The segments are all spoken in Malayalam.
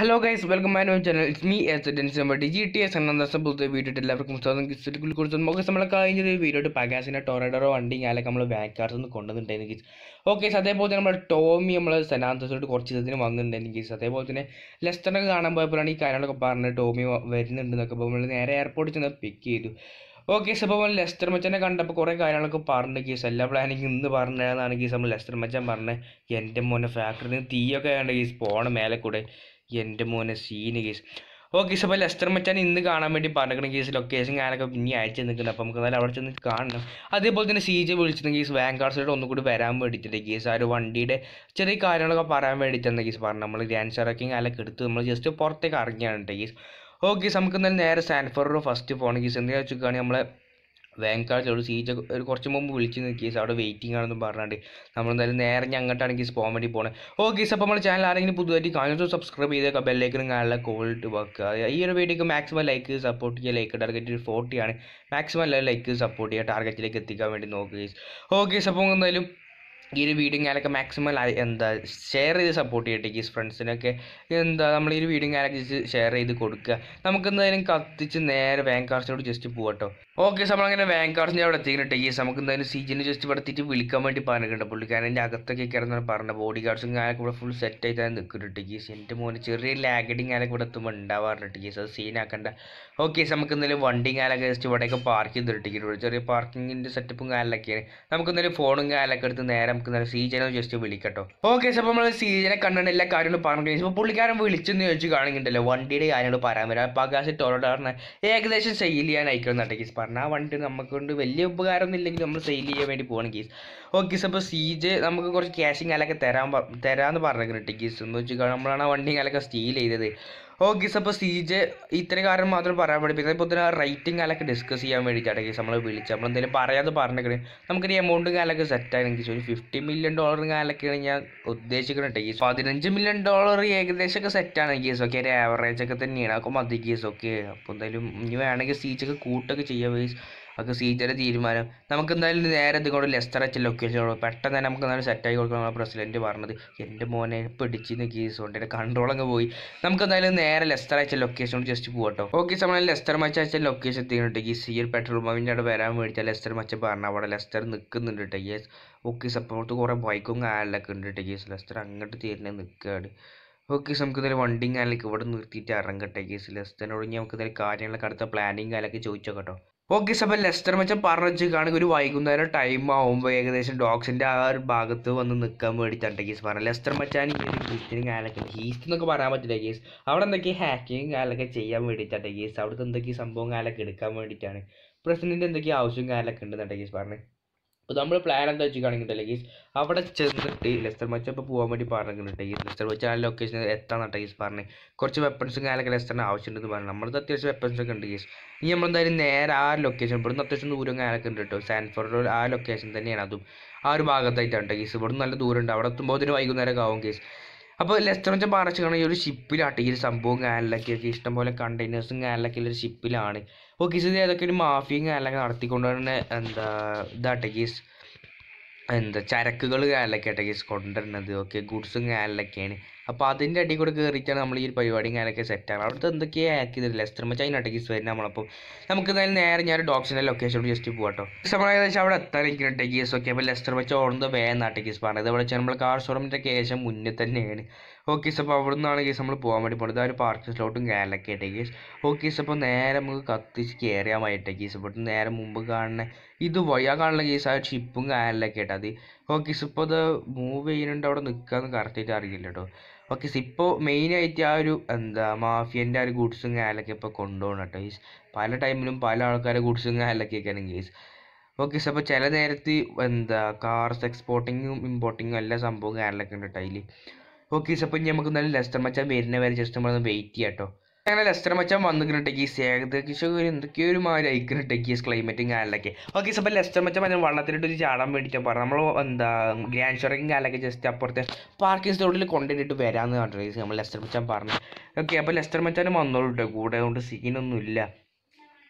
hello guys welcome my no channel it's me S ഡെൻസ് ഡി ടി എസ് എന്ന പുതിയ വീഡിയോ എല്ലാവർക്കും സ്വാഗതം കിസ്റ്റിൽ കുറിച്ച് നമുക്ക് നമ്മളെ കഴിഞ്ഞ ഒരു വീഡിയോ പഗാസിനെ ടൊറഡറോ വണ്ടി ഞാനൊക്കെ നമ്മൾ ബാക്ക് കാർസ് ഒന്ന് കൊണ്ടുവന്നിട്ടുണ്ടായിരുന്നു ഗീസ് ഓക്കെ അതേപോലെ തന്നെ നമ്മുടെ ടോമി നമ്മൾ സെനാന്തോട്ട് കുറച്ച് ഇതിന് വന്നിട്ടുണ്ടായിരുന്നു ഗീസ് അതേപോലെ തന്നെ ലെസ്റ്ററിനൊക്കെ കാണാൻ പോയപ്പോഴാണ് ഈ കാര്യങ്ങളൊക്കെ പറഞ്ഞ് ടോമി വരുന്നുണ്ടെന്നൊക്കെ അപ്പോൾ നമ്മൾ നേരെ എയർപോർട്ടിൽ ചെന്ന് പിക്ക് ചെയ്തു ഓക്കെ സോ അപ്പോൾ ലെസ്റ്റർ മച്ചനെ കണ്ടപ്പോൾ കുറേ കാര്യങ്ങളൊക്കെ പറഞ്ഞു കേസ് എല്ലാ പ്ലാനിങ് ഇന്ന് പറഞ്ഞതാണ് കേസ് നമ്മൾ ലെസ്റ്റർ മച്ചൻ പറഞ്ഞത് എൻ്റെ മോനെ ഫാക്ടറിയിൽ നിന്ന് തീയൊക്കെ വേണ്ട കേസ് പോകണം മേലെ കൂടെ എൻ്റെ മോനെ സീന് കേസ് ഓക്കെ സോ അപ്പോൾ ലെസ്റ്റർ മച്ചാൻ ഇന്ന് കാണാൻ വേണ്ടി പറഞ്ഞിരിക്കുന്ന കേസ് ലൊക്കേഷൻ ഞാനൊക്കെ ഇനി അയച്ചു നിൽക്കുന്നത് അപ്പോൾ നമുക്ക് എന്തായാലും അവിടെ ചെന്ന് കാണണം അതേപോലെ തന്നെ സി ജെ വിളിച്ചിരുന്ന കേസ് വാങ്കാർസിലോട്ട് ഒന്നുകൂടി വരാൻ വേണ്ടിയിട്ടുണ്ട് കേസ് ആ ഒരു വണ്ടിയുടെ ചെറിയ കാര്യങ്ങളൊക്കെ പറയാൻ വേണ്ടിയിട്ടാണ് കേസ് പറഞ്ഞു നമ്മൾ ഗ്രാൻഡ് ഷെറക്കിങ് അതൊക്കെ എടുത്ത് നമ്മൾ ജസ്റ്റ് പുറത്തേക്ക് ഇറങ്ങിയാണ് കേസ് ഓക്കെ നമുക്ക് എന്തായാലും നേരെ സാൻഫോർഡ് ഫസ്റ്റ് പോകണം കേസ് എന്താ വെച്ചിട്ടാണെങ്കിൽ നമ്മളെ വേങ്കാഴ്ചയോട് സീജ് ഒരു കുറച്ച് മുമ്പ് വിളിച്ച് നിൽക്കിയത് അവിടെ വെയിറ്റിംഗ് ആണെന്ന് പറഞ്ഞിട്ട് നമ്മൾ എന്തായാലും നേരെ ഞാൻ അങ്ങോട്ടാണ് കേസ് പോകാൻ വേണ്ടി പോകണത് ഓക്കെ അപ്പോൾ നമ്മുടെ ചാനൽ ആരെങ്കിലും പുതുതായിട്ട് കാണുന്നത് സബ്സ്ക്രൈബ് ചെയ്തേക്കാം ബെല്ലേക്കിനും കാണാനുള്ള കോളിട്ട് വെക്കുക ഈ ഒരു വീഡിയോക്ക് മാക്സിമം ലൈക്ക് സപ്പോർട്ട് ചെയ്യുക ലൈക്ക് ടാർഗറ്റ് ഫോർട്ടി ആണ് മാക്സിമം ലൈക്ക് സപ്പോർട്ട് ചെയ്യുക ടാർഗറ്റിലേക്ക് എത്തിക്കാൻ വേണ്ടി നോക്കുക ഓക്കെ അപ്പോൾ എന്തായാലും ഈ ഒരു വീഡിയോ ഞാനൊക്കെ മാക്സിമം എന്താ ഷെയർ ചെയ്ത് സപ്പോർട്ട് ചെയ്യട്ടെ ഈ ഫ്രണ്ട്സിനൊക്കെ എന്താ നമ്മൾ ഈ ഒരു വീഡിയോ ഞാനൊക്കെ ഷെയർ ചെയ്ത് കൊടുക്കുക നമുക്ക് എന്തായാലും കത്തിച്ച് നേരെ ബാങ്കാർസിനോട് ജസ്റ്റ് പോകട്ടോ ഓക്കെ നമ്മളങ്ങനെ ബാങ്കാർസിൻ്റെ അവിടെ എത്തിയിട്ട് ഈ നമുക്ക് എന്തായാലും സീജിന് ജസ്റ്റ് ഇവിടെ എത്തിയിട്ട് വിളിക്കാൻ വേണ്ടി പറഞ്ഞിട്ടുണ്ട് പുള്ളിക്കാരൻ എൻ്റെ അകത്തൊക്കെ കയറുന്ന പറഞ്ഞ ബോഡി ഗാർഡ്സും ഞാനൊക്കെ ഇവിടെ ഫുൾ സെറ്റ് ആയിട്ടാണ് നിൽക്കുന്നുണ്ട് ഗീസ് എൻ്റെ മോന് ചെറിയ ലാഗഡിങ് ഞാനൊക്കെ ഇവിടെ എത്തുമ്പോൾ ഉണ്ടാവാറുണ്ട് ഗീസ് അത് സീനാക്കണ്ട ഓക്കെ നമുക്ക് എന്തായാലും വണ്ടിയും കാലൊക്കെ ജസ്റ്റ് ഇവിടെയൊക്കെ പാർക്ക് ചെയ്തിട്ടിരിക്കുന്നു ചെറിയ പാർക്കിങ്ങിൻ്റെ സെറ്റപ്പും കാലൊക്കെയാണ് നമുക്ക് എന്തായാലും ഫോണും കാലൊക്കെ എടുത്ത് നേരെ നമുക്ക് നല്ല സീജനെ ജസ്റ്റ് വിളിക്കട്ടോ ഓക്കെ അപ്പോൾ നമ്മൾ സീജനെ കണ്ടിട്ട് എല്ലാ കാര്യങ്ങളും പറഞ്ഞു ഇപ്പോൾ പുള്ളിക്കാരൻ വിളിച്ചെന്ന് ചോദിച്ചു കാണുന്നുണ്ടല്ലോ വണ്ടിയുടെ കാര്യങ്ങൾ പറയാൻ വരാം പകാശ് ടൊറോഡാറിന് ഏകദേശം സെയിൽ ചെയ്യാൻ അയക്കണം കേസ് പറഞ്ഞാൽ ആ വണ്ടി നമുക്ക് കൊണ്ട് വലിയ ഉപകാരമൊന്നും ഇല്ലെങ്കിൽ നമ്മൾ സെയിൽ ചെയ്യാൻ വേണ്ടി പോകണം കേസ് ഓക്കെ അപ്പോൾ സീജ് നമുക്ക് കുറച്ച് ക്യാഷും കാലൊക്കെ തരാൻ തരാമെന്ന് പറഞ്ഞിട്ടുണ്ട് കേസ് എന്ന് വെച്ചാൽ നമ്മളാണ് ആ വണ്ടിയും കാലൊക്കെ സ്റ്റീൽ ചെയ്തത് ഓക്കെ അപ്പോൾ സീജ് ഇത്രയും കാരണം മാത്രം പറയാൻ വേണ്ടി പിന്നെ ഇപ്പോൾ തന്നെ റേറ്റിംഗ് കാലൊക്കെ ഡിസ്കസ് ചെയ്യാൻ വേണ്ടിയിട്ടാണ് കേസ് നമ്മൾ വിളിച്ചത് നമ്മൾ എന്തെങ്കിലും പറയാതെ പറഞ്ഞേക്കണേ നമുക്കൊരു എമൗണ്ടും കാലൊക്കെ സെറ്റ് ആണെങ്കിൽ ഒരു ഫിഫ്റ്റി മില്യൺ ഡോളറും കാലൊക്കെയാണ് ഞാൻ ഉദ്ദേശിക്കുന്നത് കേസ് പതിനഞ്ച് മില്യൺ ഡോളർ ഏകദേശമൊക്കെ സെറ്റാണ് കേസ് ഓക്കെ ഒരു ആവറേജ് ഒക്കെ തന്നെയാണ് അപ്പോൾ മതി കേസ് ഓക്കെ അപ്പോൾ എന്തായാലും ഇനി വേണമെങ്കിൽ സീജൊക്കെ കൂട്ടൊക്കെ ചെയ്യാം കേസ് അതൊക്കെ സീജയുടെ തീരുമാനം നമുക്ക് എന്തായാലും നേരെ ഇതുകൊണ്ട് ലെസ്റ്റർ അച്ഛൻ ലൊക്കേഷൻ പെട്ടെന്ന് തന്നെ നമുക്ക് എന്തായാലും സെറ്റായി കൊടുക്കണം നമ്മുടെ പ്രസിഡന്റ് പറഞ്ഞത് എൻ്റെ മോനെ പിടിച്ചിന്ന് കേസ് കൊണ്ട് എൻ്റെ കൺട്രോൾ അങ്ങ് പോയി നമുക്ക് എന്തായാലും നേരെ ലെസ്റ്റർ അയച്ച ലൊക്കേഷൻ ജസ്റ്റ് പോകട്ടോ ഓക്കെ നമ്മൾ ലെസ്റ്റർ മച്ച അയച്ച ലൊക്കേഷൻ എത്തിയിട്ടുണ്ട് ഈ സി എൽ പെട്രോൾ പമ്പിൻ്റെ അവിടെ വരാൻ വേണ്ടിയിട്ട് ലെസ്റ്റർ മച്ച പറഞ്ഞു അവിടെ ലെസ്റ്റർ നിൽക്കുന്നുണ്ട് കേട്ടോ യെസ് ഓക്കെ സപ്പോർട്ട് കുറേ ബൈക്കും കാലിലൊക്കെ ഉണ്ട് കേട്ടോ യെസ് ലെസ്റ്റർ അങ്ങോട്ട് തീരുന്നേ നിൽക്കുകയാണ് ഓക്കെ നമുക്ക് ഇതൊരു വണ്ടിയും കാലൊക്കെ ഇവിടെ നിർത്തിയിട്ട് ഇറങ്ങട്ടെ കേസ് ലെസ്റ്ററിനോട് നമുക്ക് ഇതൊരു കാര്യങ്ങളൊക്കെ അടുത്ത പ്ലാനിങ് കാലൊക്കെ ചോദിച്ചോക്കട്ടോ ഓക്കെ അപ്പോൾ ലെസ്റ്റർ മച്ചൻ പറഞ്ഞു കാണുക ഒരു വൈകുന്നേരം ടൈം ആകുമ്പോൾ ഏകദേശം ഡോഗ്സിൻ്റെ ആ ഒരു ഭാഗത്ത് വന്ന് നിൽക്കാൻ വേണ്ടിയിട്ടാണ് കേസ് പറഞ്ഞത് ലെസ്റ്റർ മച്ചാൻ ഈ ഒരു ഹീസ്റ്റിനും കാലൊക്കെ ഹീസ്റ്റ് എന്നൊക്കെ പറയാൻ പറ്റില്ല കേസ് അവിടെ എന്തൊക്കെ ഹാക്കിങ് കാലൊക്കെ ചെയ്യാൻ വേണ്ടിയിട്ടാണ് കേസ് അവിടുത്തെ എന്തൊക്കെ സംഭവം കാലൊക്കെ എടുക്കാൻ വേണ്ടിയിട്ടാണ് പ്രസിഡന്റ് എന്തൊക്കെ ആവശ്യം കാലൊക്കെ ഉണ്ടെന്നാണ് കേസ് പറഞ്ഞത് അപ്പോൾ നമ്മൾ പ്ലാൻ എന്താ വെച്ചിട്ടാണെങ്കിൽ ഗീസ് അവിടെ ചെന്നിട്ട് ലെസ്റ്റർ മച്ച ഇപ്പോൾ പോകാൻ വേണ്ടി പറഞ്ഞിട്ടുണ്ട് ഈ ലെസ്റ്റർ മച്ച ആ ലൊക്കേഷൻ എത്താന്നാട്ടെ ഗീസ് പറഞ്ഞ് കുറച്ച് വെപ്പൺസും കാലൊക്കെ ലെസ്റ്ററിന് ആവശ്യമുണ്ടെന്ന് പറഞ്ഞു നമ്മളത് അത്യാവശ്യം വെപ്പൺസ് ഒക്കെ ഉണ്ട് ഗീസ് ഇനി നമ്മൾ എന്തായാലും നേരെ ആ ലൊക്കേഷൻ ഇവിടുന്ന് അത്യാവശ്യം ദൂരം കാലൊക്കെ ഉണ്ട് കേട്ടോ സാൻഫോർഡ് ആ ലൊക്കേഷൻ തന്നെയാണ് അതും ആ ഒരു ഭാഗത്തായിട്ടാണ് ഗീസ് ഇവിടുന്ന് നല്ല ദൂരം ഉണ്ട് അവിടെ എത്തുമ്പോൾ അതിന് വൈകുന്നേരം ആവും ഗീസ് അപ്പോൾ ലെസ്റ്റർ വെച്ചാൽ പറഞ്ഞു കാണാൻ ഈ ഒരു ഷിപ്പിലാട്ടെ ഈ ഒരു സംഭവം കാലിലൊക്കെ ഇഷ്ടംപോലെ കണ്ടെയ്നേഴ്സും കാലിലൊക്കെ ഉള്ള ഒരു ഷിപ്പിലാണ് ഓക്കെ ഇത് ഏതൊക്കെ ഒരു മാഫിയും കാലിലൊക്കെ നടത്തിക്കൊണ്ടുവരുന്ന എന്താ ഇതാട്ടെ ഗീസ് എന്താ ചരക്കുകൾ കാലിലൊക്കെ ഗീസ് കൊണ്ടുവരുന്നത് ഓക്കെ ഗുഡ്സും കാലിലൊക്കെയാണ് അപ്പോൾ അതിൻ്റെ അടി കൂടെ കയറിയിട്ടാണ് നമ്മൾ ഈ പരിപാടിയും കാലൊക്കെ സെറ്റാണ് അവിടുത്തെ എന്തൊക്കെയാണ് ഹാക്ക് ചെയ്തത് ലെസ്റ്റർ മച്ചാൽ അതിനകത്ത് ഗീസ് വരുന്നത് നമ്മളപ്പോൾ നമുക്ക് എന്തായാലും നേരെ ഞാൻ ഡോക്സിൻ്റെ ലൊക്കേഷനോട് ജസ്റ്റ് പോകട്ടോ നമ്മൾ ഏകദേശം അവിടെ എത്താനിരിക്കുന്നുണ്ട് ഗീസ് ഓക്കെ അപ്പോൾ ലെസ്റ്റർ മച്ച ഓടുന്നത് വേഗം ഗീസ് പറഞ്ഞത് ഇവിടെ വെച്ചാൽ നമ്മൾ കാർ ഷോറൂമിൻ്റെ ശേഷം മുന്നേ തന്നെയാണ് ഓക്കെ അപ്പോൾ അവിടെ നിന്നാണ് ഗീസ് നമ്മൾ പോകാൻ വേണ്ടി പോകുന്നത് ആ ഒരു പാർക്കിംഗ് സ്ലോട്ടും കാലൊക്കെ ആയിട്ട് ഗീസ് ഓക്കെ അപ്പോൾ നേരെ നമുക്ക് കത്തിച്ച് കയറിയാമായിട്ട് ഗീസ് ഇവിടെ നേരെ മുമ്പ് കാണുന്ന ഇത് വഴി ആ കാണുന്ന ഗീസ് ആ ഷിപ്പും കാലിലൊക്കെ ആയിട്ട് അത് ഓക്കെ ഇപ്പോൾ അത് മൂവ് ചെയ്യുന്നുണ്ട് അവിടെ നിൽക്കാന്ന് കറക്റ്റായിട്ട് അറിയില്ല കേട്ടോ ഓക്കെ ഇപ്പോൾ മെയിനായിട്ട് ആ ഒരു എന്താ മാഫിയൻ്റെ ആ ഒരു ഗുഡ്സും കാലൊക്കെ ഇപ്പോൾ കൊണ്ടുപോകണം കേട്ടോ ഗീസ് പല ടൈമിലും പല ആൾക്കാരെ ഗുഡ്സും കാലൊക്കെയൊക്കെയാണ് ഗീസ് ഓക്കെ സാർ അപ്പോൾ ചില നേരത്ത് എന്താ കാർസ് എക്സ്പോർട്ടിങ്ങും ഇമ്പോർട്ടിങ്ങും എല്ലാ സംഭവം കാലിലൊക്കെ ഉണ്ട് കേട്ടോ അതിൽ ഓക്കെ സാർ അപ്പോൾ ഇനി നമുക്ക് നല്ല ലെസ്റ്റർ മച്ചാൻ വരുന്ന വരെ ജസ്റ്റ് നമ്മളൊന്ന് വെയിറ്റ് ചെയ്യാം കേട്ടോ അങ്ങനെ ലെസ്റ്റർ മച്ചാൻ വന്നിട്ടുണ്ട് ടീസ് ഏകദേശം ഒരു എന്തൊക്കെയോ ഒരു മാതിരി അയക്കുന്നുണ്ട് ടീസ് ക്ലൈമറ്റും കാലിലൊക്കെ ഓക്കെ അപ്പോൾ ലെസ്റ്റർ മച്ചാൻ പറഞ്ഞാൽ വള്ളത്തിലിട്ട് ഒരു ചാടാൻ വേണ്ടിയിട്ട് പറഞ്ഞു നമ്മൾ എന്താ ഗ്രാൻഡ് ഷോറിങ് കാലൊക്കെ ജസ്റ്റ് അപ്പുറത്തെ പാർക്കിംഗ് സ്ലോട്ടിൽ കൊണ്ടുവന്നിട്ട് വരാമെന്ന് പറഞ്ഞു നമ്മൾ ലെസ്റ്റർ മച്ചാൻ പറഞ്ഞു ഓക്കെ അപ്പോൾ ലെസ്റ്റർ മച്ചാൻ വന്നോളൂ കേട്ടോ കൂടെ കൊണ്ട് സീനൊന്നും ഇല്ല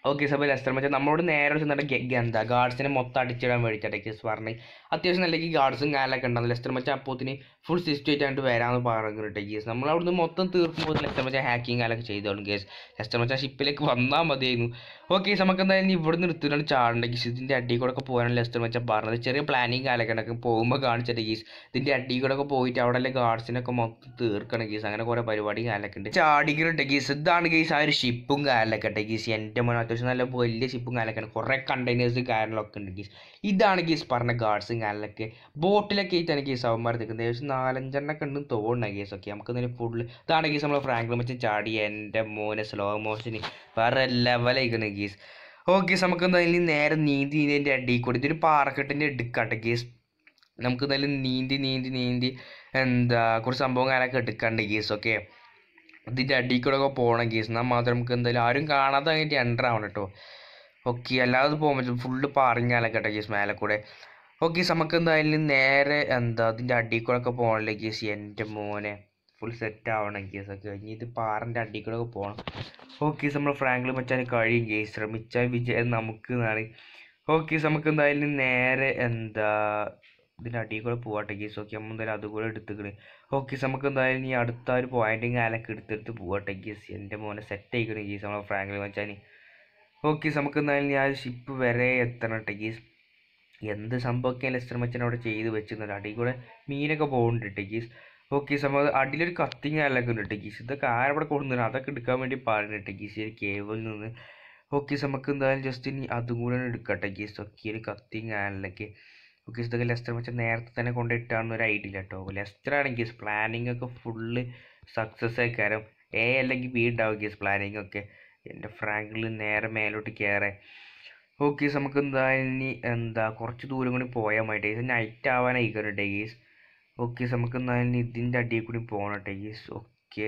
ഓക്കെ സബ് ലെസ്റ്റർ മച്ചാൻ നമ്മളോട് നേരെ ചെന്നിട്ട് എന്താ ഗാർഡ്സിനെ മൊത്തം അടിച്ചിടാൻ വേണ്ടിയിട്ടാണ് കേസ് പറഞ്ഞ് അത്യാവശ്യം നല്ല ഗാർഡ്സും കാലൊക്കെ ഉണ്ടാവും ലെസ്റ്റർ മച്ചാൻ അപ്പോത്തിന് ഫുൾ സിസ്റ്റേറ്റ് ആയിട്ട് വരാമെന്ന് പറഞ്ഞിട്ട് കേസ് നമ്മൾ അവിടുന്ന് മൊത്തം തീർക്കുമ്പോൾ ലെസ്റ്റർ മച്ചാൻ ഹാക്കിങ് കാലൊക്കെ ചെയ്തോളും കേസ് ലെസ്റ്റർ മച്ചാൻ ഷിപ്പിലേക്ക് വന്നാൽ മതിയായിരുന്നു ഓക്കെ നമുക്ക് എന്തായാലും ഇവിടെ നിന്ന് എടുത്തിട്ടാണ് ചാടേണ്ട കേസ് ഇതിൻ്റെ അടിയിൽ കൂടെ ഒക്കെ പോകാനാണ് ലെസ്റ്റർ മച്ചാൻ പറഞ്ഞത് ചെറിയ പ്ലാനിങ് കാലൊക്കെ ഉണ്ടാക്കും പോകുമ്പോൾ കാണിച്ചിട്ട് കേസ് ഇതിൻ്റെ അടിയിൽ കൂടെ ഒക്കെ പോയിട്ട് അവിടെ ഗാർഡ്സിനൊക്കെ മൊത്തം തീർക്കണം കേസ് അങ്ങനെ കുറേ പരിപാടി കാലൊക്കെ ഉണ്ട് ചാടിക്കുന്നുണ്ട് കേസ് ഇതാണ് കേസ് ആ ഒരു ഷിപ്പും കാലൊക്കെ ഉണ്ട് കേസ് എൻ്റെ മോനെ അത്യാവശ്യം നല്ല വലിയ ഷിപ്പും കാലൊക്കെ ഉണ്ട് കുറേ കണ്ടെയ്നേഴ്സ് കാര്യങ്ങളൊക്കെ ഉണ്ട് കേസ് ഇതാണ് കേസ് പറഞ്ഞ ഗാർഡ്സും കാലൊക്കെ ബോട്ടിലൊക്കെ ആയിട്ടാണ് കേസ് അവന്മാർ നിൽക്കുന്നത് ഏകദേശം നാലഞ്ചെണ്ണൊക്കെ ഉണ്ടെന്ന് തോന്നുന്ന കേസ് ഒക്കെ നമുക്ക് ഇതിന് ഫുള്ള് ഇതാണ് കേസ് നമ്മൾ ഫ്രാങ്ക്ലിൻ വെച്ച് ചാടി എൻ്റെ മോനെ സ്ലോ മോഷന് വേറെ ലെവലായിക്കണ് കേസ് ഓക്കെ നമുക്ക് എന്തായാലും നേരെ നീന്തി ഇതിൻ്റെ അടിയിൽ കൂടി ഇതൊരു പാറക്കെട്ടിൻ്റെ എടുക്കാട്ടെ കേസ് നമുക്ക് എന്തായാലും നീന്തി നീന്തി നീന്തി എന്താ കുറച്ച് സംഭവം കാര്യമൊക്കെ എടുക്കാണ്ട് കേസ് ഓക്കെ ഇതിൻ്റെ അടിയിൽ കൂടെ ഒക്കെ പോകണം കേസ് എന്നാൽ മാത്രം നമുക്ക് എന്തായാലും ആരും കാണാതെ കഴിഞ്ഞിട്ട് എൻ്റർ ആവണം കേട്ടോ ഓക്കെ അല്ലാതെ പോകാൻ പറ്റും ഫുള്ള് പാറിങ്ങാലൊക്കെ കേട്ടോ കേസ് മേലെ കൂടെ ഓക്കെ നമുക്ക് എന്തായാലും നേരെ എന്താ അതിൻ്റെ അടിയിൽ കൂടെ ഒക്കെ പോകണല്ലേ കേസ് എൻ്റെ മോനെ ഫുൾ സെറ്റ് ആവണം കേസ് ഒക്കെ ഇനി ഇത് പാറിൻ്റെ അടിയിൽ കൂടെ ഒക്കെ പോകണം ഓക്കെ നമ്മൾ ഫ്രാങ്കിൽ മച്ചാൻ കഴിയും കേസ് ശ്രമിച്ചാൽ വിജയം നമുക്ക് എന്നാണ് ഓക്കെ നമുക്ക് എന്തായാലും നേരെ എന്താ ഇതിൻ്റെ അടിയിൽ കൂടെ പോവാട്ടെ കേസ് ഓക്കെ നമ്മൾ എന്തായാലും അതുകൂടെ എടുത്തുക്കണ് ഓക്കെ നമുക്ക് എന്തായാലും ഈ അടുത്ത ഒരു പോയിന്റും കാലൊക്കെ എടുത്തെടുത്ത് പോവാട്ടെ കേസ് എൻ്റെ മോനെ സെറ്റ് ആയിക്കണ് കേസ് നമ്മളെ ഫ്രാങ്കിൽ മച്ചാൻ ഓക്കെ നമുക്ക് എന്തായാലും ഞാൻ ഷിപ്പ് വരെ എത്തണം കേട്ടോ ഗീസ് എന്ത് സംഭവമൊക്കെ ലെസ്റ്റർ മച്ചൻ അവിടെ ചെയ്ത് വെച്ചിരുന്നത് അടിയിൽ കൂടെ മീനൊക്കെ പോകുന്നുണ്ട് ടീക്കീസ് ഓക്കെ സംഭവം അടിയിലൊരു കത്തിങ് കാലൊക്കെ ഉണ്ട് ടീക്കീസ് ഇതൊക്കെ ആരവിടെ കൊണ്ടുവന്നു അതൊക്കെ എടുക്കാൻ വേണ്ടി പറയുന്നുണ്ട് ടീക്കീസ് ഈ കേബിളിൽ നിന്ന് ഓക്കെ നമുക്ക് എന്തായാലും ജസ്റ്റ് ഇനി അതും കൂടെ എടുക്കട്ടെ ഗീസ് ഒക്കെ ഒരു കത്തിങ് കാലിലൊക്കെ ഓക്കെ ഇതൊക്കെ ലെസ്റ്റർ മച്ചൻ നേരത്തെ തന്നെ കൊണ്ടിട്ടാണെന്ന് ഒരു ഐഡിയ ഇല്ല കേട്ടോ ലെസ്റ്റർ ആണെങ്കിൽ പ്ലാനിങ് ഒക്കെ ഫുള്ള് സക്സസ് ആയിക്കാരം എ അല്ലെങ്കിൽ ബി ഉണ്ടാവും ഗീസ് പ്ലാനിങ് ഒക്കെ എൻ്റെ ഫ്രാങ്കിൽ നേരെ മേലോട്ട് കയറേ ഓക്കെ നമുക്ക് എന്തായാലും ഇനി എന്താ കുറച്ച് ദൂരം കൂടി പോയാൽ മതി ഡേയ്സ് നൈറ്റ് ആവാനായിക്കണം ഡേയ്സ് ഓക്കെ നമുക്ക് എന്തായാലും ഇതിൻ്റെ അടിയിൽ കൂടി പോകണം ഡേയ്സ് ഓക്കെ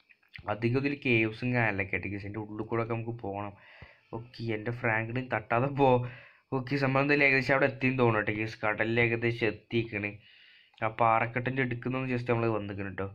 അധികം ഇതിൽ കേവ്സും കാര്യമൊക്കെ ഡേയ്സ് എൻ്റെ ഉള്ളിൽ കൂടെ ഒക്കെ നമുക്ക് പോകണം ഓക്കെ എൻ്റെ ഫ്രാങ്കിന് തട്ടാതെ പോ ഓക്കെ നമ്മൾ എന്തായാലും ഏകദേശം അവിടെ എത്തിയെന്ന് തോന്നണം ഡേയ്സ് കടലിൽ ഏകദേശം എത്തിക്കണ് ആ പാറക്കെട്ടിൻ്റെ എടുക്കുന്ന ജസ്റ്റ് നമ്മൾ വന്നിക്കണം കേട്ടോ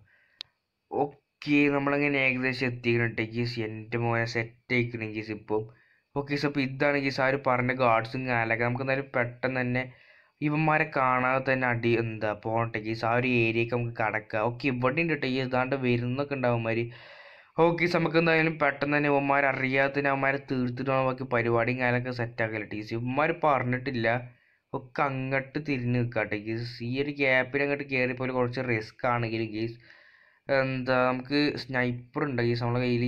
ഓക്കെ നമ്മളങ്ങനെ ഏകദേശം എത്തിക്കണം ടേക്കീസ് എൻ്റെ മോനെ സെറ്റ് ആയിക്കണം കേസ് ഇപ്പോൾ ഓക്കെ സോ അപ്പോൾ ഇതാണ് കേസ് ആ ഒരു പറഞ്ഞ ഗാർഡ്സും കാലൊക്കെ നമുക്ക് എന്തായാലും പെട്ടെന്ന് തന്നെ ഇവന്മാരെ കാണാതെ തന്നെ അടി എന്താ പോകട്ടെ കേസ് ആ ഒരു ഏരിയക്ക് നമുക്ക് കടക്കുക ഓക്കെ ഇവിടെ ഉണ്ട് കേട്ടോ ഈ ഇതാണ്ട് വരുന്നൊക്കെ ഉണ്ടാവും അവന്മാർ ഓക്കെ നമുക്ക് എന്തായാലും പെട്ടെന്ന് തന്നെ ഇവന്മാർ അറിയാതെ തന്നെ അവന്മാരെ തീർത്തിട്ട് നമുക്ക് പരിപാടിയും കാലൊക്കെ സെറ്റ് ആക്കല്ലേ ടീസ് ഇവന്മാർ പറഞ്ഞിട്ടില്ല ഒക്കെ അങ്ങോട്ട് തിരിഞ്ഞ് നിൽക്കട്ടെ കേസ് ഈ ഒരു ഗ്യാപ്പിൽ അങ്ങോട്ട് കയറിപ്പോലെ കുറച്ച് റിസ്ക് ആണെങ്കിലും കേസ് എന്താ നമുക്ക് സ്നൈപ്പർ ഉണ്ട് കേസ് നമ്മളെ കയ്യിൽ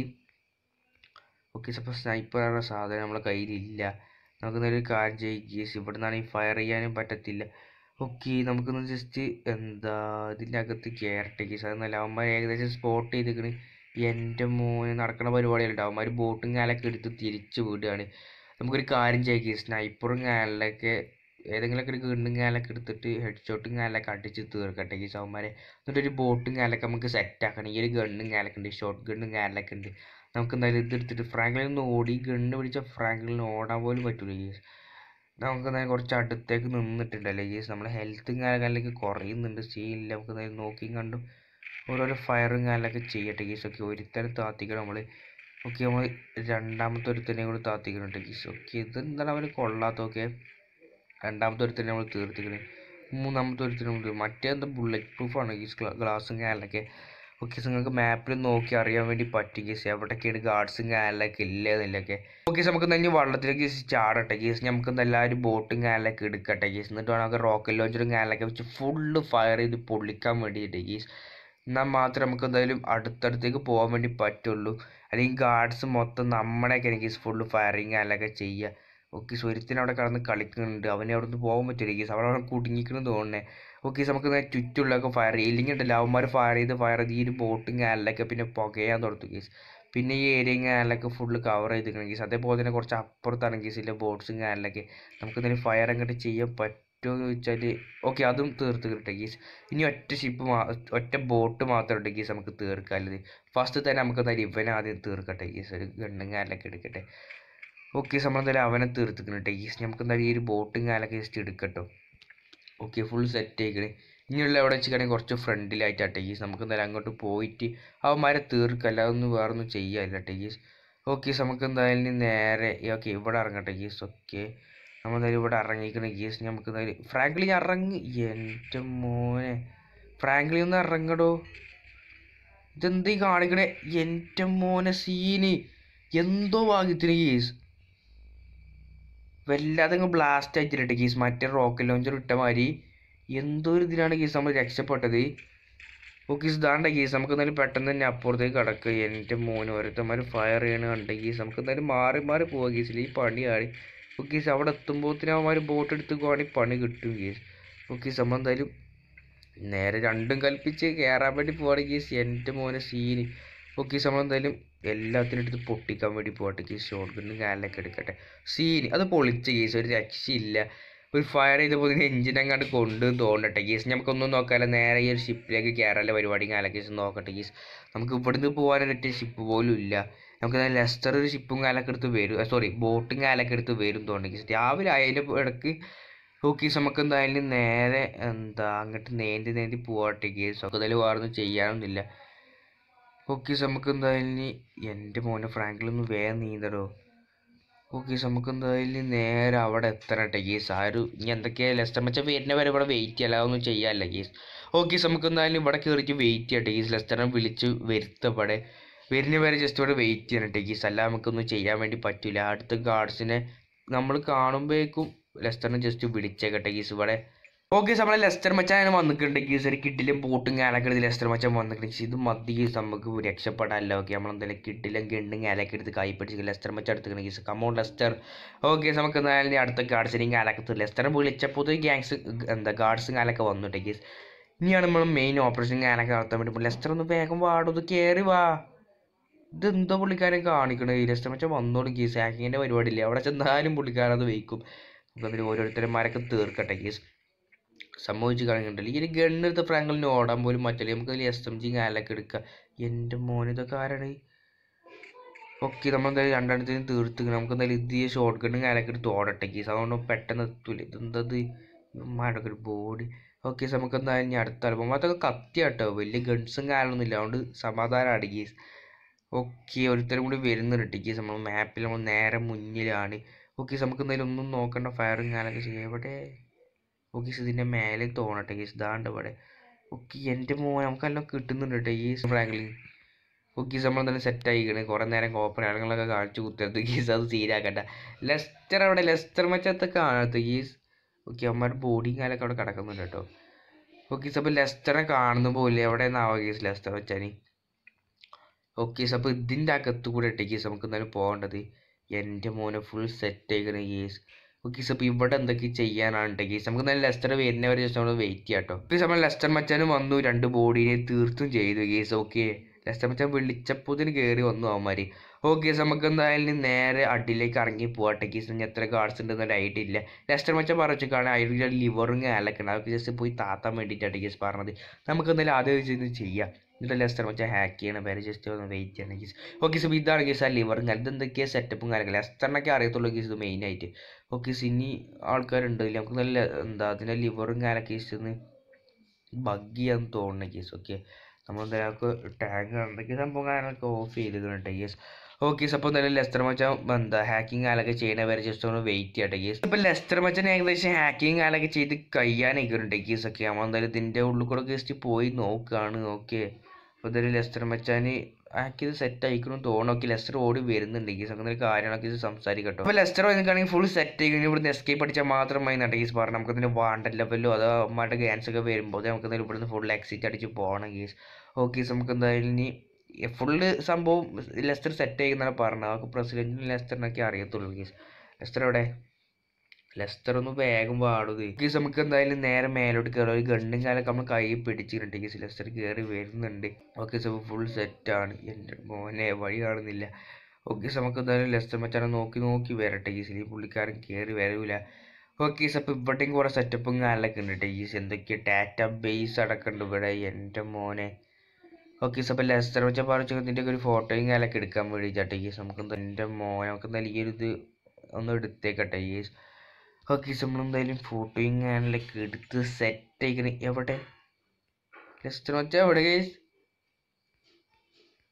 ഓക്കെ അപ്പോൾ സ്നൈപ്പർ എന്ന സാധനം നമ്മളെ കയ്യിലില്ല നമുക്ക് നല്ലൊരു കാര്യം ചെയ്യും കേസ് ഇവിടെ നിന്നാണെങ്കിൽ ഫയർ ചെയ്യാനും പറ്റത്തില്ല ഓക്കെ നമുക്കൊന്ന് ജസ്റ്റ് എന്താ ഇതിൻ്റെ അകത്ത് കയറട്ടെ കേസ് അത് നല്ല അവന്മാർ ഏകദേശം സ്പോട്ട് ചെയ്തിക്കണ് എൻ്റെ മോനെ നടക്കുന്ന പരിപാടികളുണ്ട് അവന്മാർ ബോട്ടും കാലൊക്കെ എടുത്ത് തിരിച്ച് വിടുകയാണ് നമുക്കൊരു കാര്യം ചെയ്യാം കേസ് സ്നൈപ്പറും കാലൊക്കെ ഏതെങ്കിലുമൊക്കെ ഒരു ഗണ്ണും കാലൊക്കെ എടുത്തിട്ട് ഹെഡ് ഷോട്ടും കാലൊക്കെ അടിച്ച് തീർക്കട്ടെ ഈ സൗമാരെ എന്നിട്ട് ഒരു ബോട്ടും കാലൊക്കെ നമുക്ക് സെറ്റ് ആക്കണം ഈ ഒരു ഗണ്ണും കാലൊക്കെ ഉണ്ട് ഷോർട്ട് ഗണ്ണും കാലൊക്കെ ഉണ്ട് നമുക്ക് എന്തായാലും ഇത് എടുത്തിട്ട് ഫ്രാങ്ക്ലിൽ നിന്ന് ഓടി ഗണ്ണ് പിടിച്ച ഫ്രാങ്ക്ലിന് ഓടാൻ പോലും പറ്റൂല ഗീസ് നമുക്ക് എന്തായാലും കുറച്ച് അടുത്തേക്ക് നിന്നിട്ടുണ്ടല്ലേ ഗീസ് നമ്മളെ ഹെൽത്തും കാലൊക്കെ കുറയുന്നുണ്ട് സീനില്ല നമുക്ക് എന്തായാലും നോക്കിയും കണ്ടും ഓരോരോ ഫയറും കാലൊക്കെ ചെയ്യട്ടെ ഗീസ് ഒക്കെ ഒരുത്തരം താത്തിക്കണം നമ്മൾ ഓക്കെ നമ്മൾ രണ്ടാമത്തെ ഒരുത്തനെ കൂടി താത്തിക്കുന്നുണ്ട് ഗീസ് ഓക്കെ ഇതെന്താണ് അവന് കൊള്ളാത്തൊക്കെ രണ്ടാമത്തെ ഒരുത്തനെ നമ്മൾ തീർത്തിക്കണേ മൂന്നാമത്തെ ഒരുത്തനെ നമ്മൾ മറ്റേ എന്താ ബുള്ളറ്റ് പ്രൂഫാണ് ഈ ഗ്ലാസും കാലൊക്കെ ഓക്കെ നിങ്ങൾക്ക് മാപ്പിൽ നോക്കി അറിയാൻ വേണ്ടി പറ്റും കേസ് എവിടെയൊക്കെയാണ് ഗാർഡ്സും കാലൊക്കെ ഇല്ലെന്നില്ലൊക്കെ ഓക്കെ നമുക്ക് തന്നെ വെള്ളത്തിലേക്ക് ചാടട്ടെ കേസ് നമുക്ക് എല്ലാവരും ബോട്ടും കാലൊക്കെ എടുക്കട്ടെ കേസ് എന്നിട്ട് വേണം നമുക്ക് റോക്കറ്റ് ലോഞ്ചറും കാലൊക്കെ വെച്ച് ഫുള്ള് ഫയർ ചെയ്ത് പൊള്ളിക്കാൻ വേണ്ടിയിട്ട് കേസ് എന്നാൽ മാത്രമേ നമുക്ക് എന്തായാലും അടുത്തടുത്തേക്ക് പോകാൻ വേണ്ടി പറ്റുള്ളൂ അല്ലെങ്കിൽ ഗാർഡ്സ് മൊത്തം നമ്മുടെയൊക്കെ എനിക്ക് ഫുള്ള് ഫയറിങ് കാലൊക്കെ ചെയ്യുക ഓക്കെ സ്വരത്തിന് അവിടെ കിടന്ന് കളിക്കുന്നുണ്ട് അവനെ അവിടെ നിന്ന് പോകാൻ പറ്റില്ല കേസ് അവിടെ അവിടെ കുടുങ്ങിക്കണം തോന്നണേ ഓക്കെ നമുക്ക് നേരെ ചുറ്റുള്ളൊക്കെ ഫയർ ചെയ്യും ഇല്ലെങ്കിൽ ഉണ്ടല്ലോ അവന്മാർ ഫയർ ചെയ്ത് ഫയർ ചെയ്ത് ഈ ഒരു ബോട്ടും കാലിലൊക്കെ പിന്നെ പുകയാൻ തുടങ്ങും കേസ് പിന്നെ ഈ ഏരിയയും കാലിലൊക്കെ ഫുള്ള് കവർ ചെയ്തിരിക്കണം കേസ് അതേപോലെ തന്നെ കുറച്ച് അപ്പുറത്താണ് കേസ് ഇല്ല ബോട്ട്സും കാലിലൊക്കെ നമുക്ക് എന്തെങ്കിലും ഫയർ അങ്ങോട്ട് ചെയ്യാൻ പറ്റുമോ എന്ന് വെച്ചാൽ ഓക്കെ അതും തീർത്ത് കിട്ടെ കേസ് ഇനി ഒറ്റ ഷിപ്പ് മാ ഒറ്റ ബോട്ട് മാത്രം ഉണ്ട് കേസ് നമുക്ക് തീർക്കാനുള്ളത് ഫസ്റ്റ് തന്നെ നമുക്ക് എന്തായാലും ഇവനെ ആദ്യം തീർക്കട്ടെ കേസ് ഒരു ഗണ്ണും കാലിലൊക്കെ എടുക്കട്ടെ ഓക്കെ നമ്മളെന്തായാലും അവനെ തീർത്തിക്കണം കേസ് നമുക്ക് എന്തായാലും ഈ ഒരു ബോട്ടും കാലൊക്കെ ജസ്റ്റ് എടുക്കട്ടോ ഓക്കെ ഫുൾ സെറ്റ് ആയിക്കണേ ഇനിയുള്ള എവിടെ വെച്ചിട്ടാണെങ്കിൽ കുറച്ച് ഫ്രണ്ടിലായിട്ട് ടേക്കീസ് നമുക്ക് എന്തായാലും അങ്ങോട്ട് പോയിട്ട് അവന്മാരെ തീർക്കല്ല അതൊന്നും വേറൊന്നും ചെയ്യാനില്ല ടേക്കീസ് ഓക്കെ നമുക്ക് എന്തായാലും ഇനി നേരെ ഓക്കെ ഇവിടെ ഇറങ്ങട്ടെ ഗീസ് ഓക്കെ നമ്മൾ എന്തായാലും ഇവിടെ ഇറങ്ങിക്കണ ഗീസ് നമുക്ക് എന്തായാലും ഫ്രാങ്ക്ലി ഇറങ്ങി എൻ്റെ മോനെ ഫ്രാങ്ക്ലി ഒന്ന് ഇറങ്ങടോ ഇതെന്തീ കാണിക്കണേ എൻ്റെ മോനെ സീന് എന്തോ ഭാഗ്യത്തിന് ഗീസ് വല്ലാതെ അങ്ങ് ബ്ലാസ്റ്റ് ആയിട്ടില്ല ഗീസ് മറ്റേ റോക്കറ്റ് ലോഞ്ചർ ഇട്ട മാതിരി എന്തോ ഒരു ഇതിലാണ് ഗീസ് നമ്മൾ രക്ഷപ്പെട്ടത് ഓക്കെ ഇതാണ്ട ഗീസ് നമുക്ക് എന്തായാലും പെട്ടെന്ന് തന്നെ അപ്പുറത്തേക്ക് കിടക്കുക എൻ്റെ മോന് ഓരോരുത്തന്മാർ ഫയർ ചെയ്യണ കണ്ട ഗീസ് നമുക്ക് എന്തായാലും മാറി മാറി പോവാ ഗീസിൽ ഈ പണിയാടി ഓക്കെ ഗീസ് അവിടെ എത്തുമ്പോഴത്തേനും അവന്മാർ ബോട്ട് എടുത്ത് പോവാണെങ്കിൽ പണി കിട്ടും ഗീസ് ഓക്കെ നമ്മൾ എന്തായാലും നേരെ രണ്ടും കൽപ്പിച്ച് കയറാൻ വേണ്ടി പോവാണ് ഗീസ് എൻ്റെ മോനെ സീന് ഓക്കെ നമ്മൾ എന്തായാലും എല്ലാത്തിനും എടുത്ത് പൊട്ടിക്കാൻ വേണ്ടി പോകട്ടെ ഗീസ് ഷോർട്ട് ഗണ്ണും കാലിലൊക്കെ എടുക്കട്ടെ സീന് അത് പൊളിച്ച ഗീസ് ഒരു രക്ഷയില്ല ഒരു ഫയർ ചെയ്തപ്പോൾ ഇതിന് എഞ്ചിൻ അങ്ങോട്ട് കൊണ്ട് തോന്നട്ടെ ഗീസ് നമുക്കൊന്നും നോക്കാല്ല നേരെ ഈ ഒരു ഷിപ്പിലേക്ക് കയറാനുള്ള പരിപാടി കാലൊക്കെ നോക്കട്ടെ ഗീസ് നമുക്ക് ഇവിടുന്ന് പോകാനൊരു ഷിപ്പ് പോലും ഇല്ല നമുക്ക് ലെസ്റ്റർ ഒരു ഷിപ്പും കാലൊക്കെ എടുത്ത് വരും സോറി ബോട്ടും കാലൊക്കെ എടുത്ത് വരും തോന്നുന്നു ഗീസ് രാവിലെ അതിൻ്റെ ഇടയ്ക്ക് ഓക്കെ നമുക്ക് എന്തായാലും നേരെ എന്താ അങ്ങോട്ട് നേന്തി നേന്തി പോവാട്ടെ ഗീസ് ഒക്കെ എന്തായാലും വേറൊന്നും ചെയ്യാനൊന്നുമില്ല ഓക്കെ നമുക്ക് എന്തായാലും ഇനി എൻ്റെ മോനെ ഫ്രാങ്കിലൊന്ന് വേഗം നീന്തടോ ഓക്കെ നമുക്ക് എന്തായാലും നേരെ അവിടെ എത്തണട്ടെ ഗീസ് ആ ഒരു ഇനി എന്തൊക്കെയാ ലെസ്റ്റർ മച്ച വരുന്ന വരെ ഇവിടെ വെയിറ്റ് ചെയ്യാം അതൊന്നും ചെയ്യാല്ല ഗീസ് ഓക്കെ നമുക്ക് എന്തായാലും ഇവിടെ കയറിയിട്ട് വെയിറ്റ് ചെയ്യട്ടെ ഗീസ് ലെസ്റ്ററിനെ വിളിച്ച് വരുത്തപ്പെടെ വരുന്ന വരെ ജസ്റ്റ് ഇവിടെ വെയിറ്റ് ചെയ്യണട്ടെ ഗീസ് അല്ല നമുക്കൊന്നും ചെയ്യാൻ വേണ്ടി പറ്റില്ല അടുത്ത ഗാർഡ്സിനെ നമ്മൾ കാണുമ്പോഴേക്കും ലെസ്റ്ററിനെ ജസ്റ്റ് വിളിച്ചേക്കട്ടെ ഗീസ് ഇവിടെ ഓക്കെ നമ്മളെ ലെസ്റ്റർ മച്ചാൻ വന്നിട്ടുണ്ട് ഗീസ് ഒരു കിഡിലും ബോട്ടും കാലൊക്കെ എടുത്ത് ലെസ്റ്റർ മച്ചാൻ വന്നിട്ടുണ്ട് ഗീസ് ഇത് മതി ഗീസ് നമുക്ക് രക്ഷപ്പെടാമല്ലോ ഓക്കെ നമ്മളെന്തായാലും കിഡിലും ഗണ്ടും കാലൊക്കെ എടുത്ത് കൈ പിടിച്ച് ലെസ്റ്റർ മച്ചാൻ എടുത്തിട്ടുണ്ട് ഗീസ് കമോൺ ലെസ്റ്റർ ഓക്കെ നമുക്ക് എന്തായാലും ഇനി അടുത്ത ഗാർഡ്സിനെയും കാലൊക്കെ ലെസ്റ്ററിനെ വിളിച്ചപ്പോൾ ഗ്യാങ്സ് എന്താ ഗാർഡ്സും കാലൊക്കെ വന്നിട്ട് ഗീസ് ഇനിയാണ് നമ്മൾ മെയിൻ ഓപ്പറേഷൻ കാലൊക്കെ നടത്താൻ വേണ്ടി ലെസ്റ്റർ ഒന്ന് വേഗം വാടും ഇത് കയറി വാ ഇതെന്തോ പുള്ളിക്കാരൻ കാണിക്കണേ ലെസ്റ്റർ മച്ചാൻ വന്നോളും ഗീസ് ഹാക്കിങ്ങിൻ്റെ പരിപാടിയില്ലേ അവിടെ ചെന്നാലും പുള്ളിക്കാരൻ അത് വയ്ക്കും നമുക്കതിൽ ഓരോരുത്തരന്മാരൊക്കെ തീർക്കട്ടെ ഗീസ് സംഭവിച്ച് കളഞ്ഞിട്ടുണ്ടല്ലോ ഈ ഒരു ഗണ്ണെടുത്ത ഫ്രാങ്കലിന് ഓടാൻ പോലും പറ്റില്ല നമുക്ക് അതിൽ എസ് എം ജി കാലൊക്കെ എടുക്കുക എൻ്റെ മോൻ ഇതൊക്കെ ആരാണ് ഓക്കെ നമ്മൾ എന്തായാലും രണ്ടെണ്ണത്തിനും തീർത്ത് നമുക്ക് എന്തായാലും ഇത് ഷോർട്ട് ഗണ്ണും കാലൊക്കെ എടുത്ത് ഓടട്ടെ കേസ് അതുകൊണ്ട് പെട്ടെന്ന് എത്തൂല ഇതെന്തത് ഇമ്മാരുടെ ഒരു ബോഡി ഓക്കെ നമുക്ക് എന്തായാലും ഇനി അടുത്ത ആൽബം അതൊക്കെ കത്തിയാട്ടോ വലിയ ഗൺസും കാലൊന്നും ഇല്ല അതുകൊണ്ട് സമാധാനമാണ് കേസ് ഓക്കെ ഒരുത്തരും കൂടി വരുന്നുണ്ട് കേസ് നമ്മൾ മാപ്പിൽ നമ്മൾ നേരെ മുന്നിലാണ് ഓക്കെ നമുക്ക് എന്തായാലും ഒന്നും നോക്കണ്ട ഫയറും കാലൊക്കെ ചെയ്യാം എവിടെ ഓക്കെ ഇതിൻ്റെ മേലെ തോന്നട്ടെ കേസ് ഇതാണ്ട് ഇവിടെ ഓക്കെ എൻ്റെ മോൻ നമുക്കെല്ലാം കിട്ടുന്നുണ്ട് കേട്ടോ ഈ ഫ്രാങ്ക്ലിൻ ഓക്കെ നമ്മൾ എന്തായാലും സെറ്റ് ആയിക്കണ് കുറേ നേരം കോപ്പർ ആളുകളൊക്കെ കാണിച്ചു കുത്തരുത് ഗീസ് അത് സീരാക്കണ്ട ലെസ്റ്റർ അവിടെ ലെസ്റ്റർ മച്ചത്ത് കാണാത്ത ഗീസ് ഓക്കെ അമ്മമാർ ബോഡിയും കാലൊക്കെ അവിടെ കിടക്കുന്നുണ്ട് കേട്ടോ ഓക്കെ അപ്പോൾ ലെസ്റ്ററെ കാണുന്ന പോലെ എവിടെ നിന്നാവാ ഗീസ് ലെസ്റ്റർ വെച്ചാൽ ഓക്കെ അപ്പോൾ ഇതിൻ്റെ അകത്ത് കൂടെ ഇട്ടേ ഗീസ് നമുക്ക് എന്തായാലും പോകേണ്ടത് എൻ്റെ മോനെ ഫുൾ സെറ്റ് ആയിക്കണ ഗീസ് ഓക്കെ അപ്പോൾ ഇവിടെ എന്തൊക്കെ ചെയ്യാനാണ് ഗീസ് നമുക്ക് നല്ല ലെസ്റ്റർ വരുന്നവരെ ജസ്റ്റ് നമ്മൾ വെയിറ്റ് ചെയ്യാം കേട്ടോ ഓക്കെ നമ്മൾ ലെസ്റ്റർ മച്ചാനും വന്നു രണ്ട് ബോഡീനെ തീർത്തും ചെയ്തു ഗീസ് ഓക്കെ ലെസ്റ്റർ മച്ചാൻ വിളിച്ചപ്പോത്തിന് കയറി വന്നു അവന്മാർ ഓക്കെ നമുക്ക് എന്തായാലും നേരെ അടിയിലേക്ക് ഇറങ്ങി പോകട്ടെ ഗീസ് ഇനി എത്ര കാർഡ്സ് ഉണ്ടെന്ന് ഐഡിയ ഇല്ല ലെസ്റ്റർ മച്ചാൻ പറഞ്ഞു അതിൽ ലിവറും അലക്കണം അതൊക്കെ ജസ്റ്റ് പോയി താത്താൻ വേണ്ടിയിട്ടാണ് ഗീസ് പറഞ്ഞത് നമുക്ക് എന്തായാലും ആദ്യം ഇത് ചെയ്യാം എന്നിട്ട് ലെസ്റ്റർ മച്ചാൻ ഹാക്ക് ചെയ്യണം പേര് ജസ്റ്റ് ഒന്ന് വെയിറ്റ് ചെയ്യണം ഗീസ് ഓക്കെ സോ ഇതാണ് ഗീസ് ആ ലിവറും ഇതെന്തൊക്കെയാണ് സെറ്റപ്പും കാര്യങ്ങൾ ലെസ്റ്ററിനൊക്കെ അറിയത്തുള്ളൂ ഗീസ് ഇത് മെയിനായിട്ട് ഓക്കെ ഇനി ആൾക്കാരുണ്ട് ഇല്ല നമുക്ക് നല്ല എന്താ അതിൻ്റെ ലിവറും കാലൊക്കെ ഇഷ്ടന്ന് ബഗ് ചെയ്യാന്ന് തോന്നുന്നു കേസ് ഓക്കെ നമ്മൾ എന്തായാലും ടാഗ് എന്തൊക്കെ സംഭവം കാര്യങ്ങളൊക്കെ ഓഫ് ചെയ്തിട്ടുണ്ട് കേസ് ഓക്കെ അപ്പോൾ എന്തായാലും ലെസ്റ്റർ മച്ചാൻ എന്താ ഹാക്കിങ് കാലൊക്കെ ചെയ്യണ വരെ ജസ്റ്റ് ഒന്ന് വെയിറ്റ് ചെയ്യട്ടെ കേസ് ഇപ്പോൾ ലെസ്റ്റർ മച്ചാൻ ഏകദേശം ഹാക്കിങ് കാലൊക്കെ ചെയ്ത് കഴിയാനൊക്കെയുണ്ട് കേസ് ഒക്കെ നമ്മൾ എന്തായാലും ഇതിൻ്റെ ഉള്ളിൽ കൂടെ ജസ്റ്റ് പോയി നോക്കുകയാണ് ഓക്കെ അപ്പോൾ എന്തായാലും ലെസ്റ്റർ മച്ചാൻ ആക്കി ഇത് സെറ്റ് ആയിക്കണം തോന്നുന്നു ഓക്കെ ലെസ്റ്റർ ഓടി വരുന്നുണ്ട് കേസ് അങ്ങനെ കാര്യങ്ങളൊക്കെ ഇത് സംസാരിക്കട്ടോ അപ്പോൾ ലെസ്റ്റർ വന്നിട്ടാണെങ്കിൽ ഫുൾ സെറ്റ് ആയി ഇവിടുന്ന് എസ്കേപ്പ് അടിച്ചാൽ മാത്രമായി നട കേസ് പറഞ്ഞു നമുക്ക് ഇതിൻ്റെ വാണ്ട ലെവലോ അതോ അമ്മയുടെ ഗാൻസ് ഒക്കെ വരുമ്പോൾ നമുക്ക് എന്തായാലും ഇവിടുന്ന് ഫുൾ എക്സിറ്റ് അടിച്ച് പോകണം കേസ് ഓക്കെ നമുക്ക് എന്തായാലും ഇനി ഫുള്ള് സംഭവം ലെസ്റ്റർ സെറ്റ് ചെയ്യുന്നതാണ് പറഞ്ഞത് അവർക്ക് പ്രസിഡന്റിനും ലെസ്റ്ററിനൊക്കെ അറിയത്തുള്ളൂ കേസ് ലെസ്റ്റർ എവിടെ ലെസ്റ്റർ ഒന്ന് വേഗം പാടുത് കേസ് നമുക്ക് എന്തായാലും നേരെ മേലോട്ട് കയറി ഒരു ഗണ്ണും കാലൊക്കെ നമ്മൾ കൈ പിടിച്ചിട്ടുണ്ട് കേസ് ലെസ്റ്റർ കയറി വരുന്നുണ്ട് ഓക്കെ സോ ഫുൾ സെറ്റാണ് എൻ്റെ മോനെ വഴി കാണുന്നില്ല ഓക്കെ നമുക്ക് എന്തായാലും ലെസ്റ്റർ മച്ചാനെ നോക്കി നോക്കി വരട്ടെ കേസ് ഈ പുള്ളിക്കാരൻ കയറി വരൂല ഓക്കെ അപ്പോൾ ഇവിടെയും കുറേ സെറ്റപ്പും കാലൊക്കെ ഉണ്ട് കേട്ടോ ഈ എന്തൊക്കെയാണ് ഡാറ്റ ബേസ് അടക്കമുണ്ട് ഇവിടെ എൻ്റെ മോനെ ഓക്കെ അപ്പോൾ ലെസ്റ്റർ വെച്ചാൽ പറഞ്ഞു ഇതിൻ്റെ ഒരു ഫോട്ടോയും കാലൊക്കെ എടുക്കാൻ വേണ്ടിയിട്ടാട്ടെ ഈ നമുക്ക് എൻ്റെ മോനെ നമുക്ക് എന്തായാലും ഈ ഒരു ഇത് ഒന്ന് എടുത്തേക്കട്ടെ ഈ ഓക്കെ നമ്മൾ എന്തായാലും ഫോട്ടോയും കാനലൊക്കെ എടുത്ത് സെറ്റ് ആയിക്കണ എവിടെ ലെസ്റ്റർ വെച്ചാൽ എവിടെ കേസ്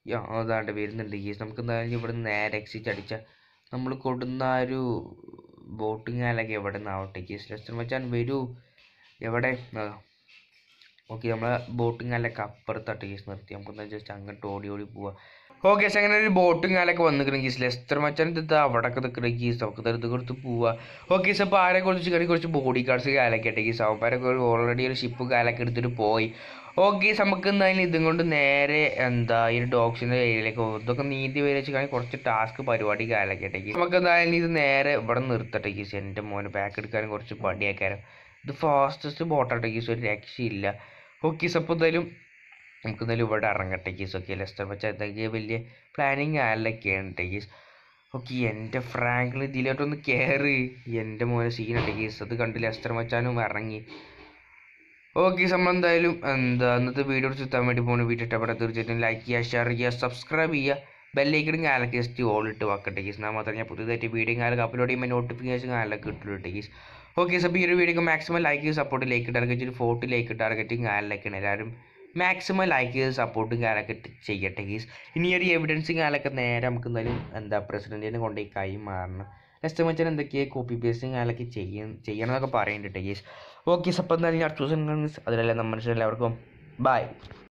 യാ അതാണ്ട് വരുന്നുണ്ട് കേസ് നമുക്ക് എന്തായാലും ഇവിടെ നിന്ന് നേരെ എക്സിറ്റ് അടിച്ച നമ്മൾ കൊടുന്ന ആ ഒരു ബോട്ടിങ് ആലൊക്കെ എവിടെ നിന്നാവട്ടെ കേസ് ലെസ്റ്റർ മച്ചാൻ വരൂ എവിടെ ഓക്കെ നമ്മളെ ബോട്ടിങ് ആലൊക്കെ അപ്പുറത്താട്ട് കേസ് നിർത്തി നമുക്ക് എന്താ ജസ്റ്റ് അങ്ങോട്ട് ഓടി ഓടി പോവാ ഓക്കെ പക്ഷെ അങ്ങനെ ഒരു ബോട്ടിങ് ആലൊക്കെ വന്നിക്കണം കേസ് ലെസ്റ്റർ മച്ചാൻ ഇത് അവിടെയൊക്കെ നിൽക്കുന്ന കേസ് നമുക്ക് ഇത് കൊടുത്ത് പോവാ ഓക്കെ സാർ അപ്പോൾ ആരെ കുറിച്ച് കറി കുറച്ച് ബോഡി ഗാർഡ്സ് കാലൊക്കെ ഇട്ടെ കേസ് അവന്മാരൊക്കെ ഓൾറെഡി ഒരു ഷിപ്പ് കാലൊക്കെ എടുത്തിട്ട് പോയി ഓക്കെ നമുക്ക് എന്തായാലും ഇതും കൊണ്ട് നേരെ എന്താ ഈ ഡോഗ്സിൻ്റെ ഏരിയയിലേക്ക് പോകും ഇതൊക്കെ നീതി വരച്ച് കുറച്ച് ടാസ്ക് പരിപാടി കാലൊക്കെ ഇട്ടേക്ക് നമുക്ക് എന്തായാലും ഇത് നേരെ ഇവിടെ നിർത്തട്ടെ കേസ് എൻ്റെ മോനെ ബാക്ക് എടുക്കാനും കുറച്ച് പടിയാക്കാനും ഇത് ഫാസ്റ്റസ്റ്റ് ബോട്ടാട്ടെ കേസ് ഒരു രക്ഷയില്ല ഓക്കെ അപ്പോൾ എന്തായാലും നമുക്ക് എന്തായാലും ഇവിടെ ഇറങ്ങട്ടെ കേസ് ഓക്കെ ലെസ്റ്റർ വെച്ചാൽ എന്തൊക്കെ വലിയ പ്ലാനിങ് ആലൊക്കെയാണ് കേസ് ഓക്കെ എൻ്റെ ഫ്രാങ്കിൽ ഇതിലോട്ടൊന്ന് കയറി എൻ്റെ മോനെ സീനുണ്ട് കേസ് അത് കണ്ട് ലെസ്റ്റർ മച്ചാനും ഇറങ്ങി ഓക്കെ നമ്മൾ എന്തായാലും എന്താ ഇന്നത്തെ വീഡിയോ ചുറ്റാൻ വേണ്ടി പോകുന്ന വീഡിയോ ഇഷ്ടപ്പെട്ടാൽ തീർച്ചയായിട്ടും ലൈക്ക് ചെയ്യുക ഷെയർ ചെയ്യുക സബ്സ്ക്രൈബ് ചെയ്യുക ബെല്ലൈക്കടും കാലൊക്കെ ജസ്റ്റ് ഓൾ ഇട്ട് വെക്കട്ടെ കേസ് എന്നാൽ മാത്രമേ ഞാൻ പുതിയതായിട്ട് വീഡിയോ കാലൊക്കെ അപ്ലോഡ് ചെയ്യുമ്പോൾ നോട്ടിഫിക്കേഷൻ കാലൊക്കെ കിട്ടുള്ളൂ കേസ് ഓക്കെ അപ്പോൾ ഈ ഒരു വീഡിയോക്ക് മാക്സിമം ലൈക്ക് ചെയ്ത് സപ്പോർട്ട് ലൈക്ക് ടാർഗറ്റ് ഒരു ഫോർട്ടി ലൈക്ക് ടാർഗറ്റും കാലിലൊക്കെയാണ് എല്ലാവരും മാക്സിമം ലൈക്ക് ചെയ്ത് സപ്പോർട്ടും കാലൊക്കെ ചെയ്യട്ടെ കേസ് ഇനി ഒരു എവിഡൻസും കാലൊക്കെ നേരെ നമുക്ക് എന്തായാലും എന്താ പ്രസിഡൻറ്റിനെ കൊണ്ടുപോയി കൈ മാറണം നെക്സ്റ്റ് മച്ചാൻ എന്തൊക്കെയാണ് കോപ്പി പേസ്റ്റും കാലൊക്കെ ചെയ്യണം ചെയ്യണം എന്നൊക്കെ പറയുന്നുണ്ട് കേസ് ഓക്കെ അപ്പോൾ എന്തായാലും അടുത്ത ദിവസം അതിലെല്ലാം നമ്മുടെ എല്ലാവർക്കും ബൈ